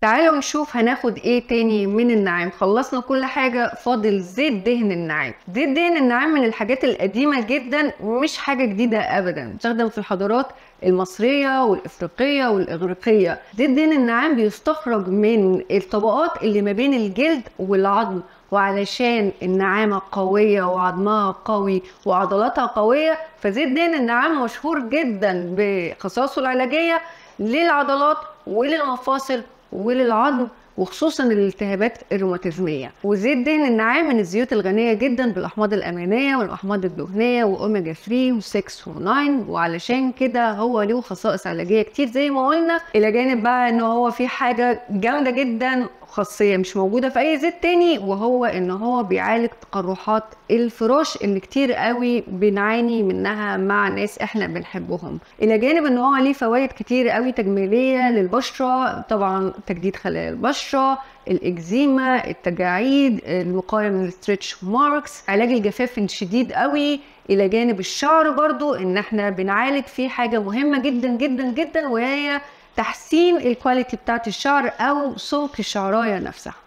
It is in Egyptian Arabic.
تعالوا نشوف هناخد ايه تاني من النعام خلصنا كل حاجة فاضل زيت دهن النعام زيت دهن النعام من الحاجات القديمة جدا مش حاجة جديدة ابدا بتستخدم في الحضارات المصرية والإفريقية والإغريقية زيت دهن النعام بيستخرج من الطبقات اللي ما بين الجلد والعظم وعلشان النعامة قوية وعظمها قوي وعضلاتها قوية فزيت دهن النعام مشهور جدا بخصائصه العلاجية للعضلات وللمفاصل وللعظم وخصوصا الالتهابات الروماتيزميه وزيت دهن النعام من الزيوت الغنيه جدا بالاحماض الامينيه والاحماض الدهنيه واوميجا 3 و6 و9 وعلشان كده هو له خصائص علاجيه كتير زي ما قلنا الى جانب بقى ان هو في حاجه جامده جدا خاصيه مش موجوده في اي زيت تاني وهو ان هو بيعالج تقرحات الفراش اللي كتير قوي بنعاني منها مع ناس احنا بنحبهم الى جانب ان هو ليه فوائد كتير قوي تجميليه للبشره طبعا تجديد خلايا البشره الاكزيما التجاعيد الوقايه من الستريتش ماركس علاج الجفاف الشديد قوي الى جانب الشعر برضو ان احنا بنعالج فيه حاجه مهمه جدا جدا جدا وهي تحسين الكواليتي بتاعت الشعر او سمك الشعرايه نفسها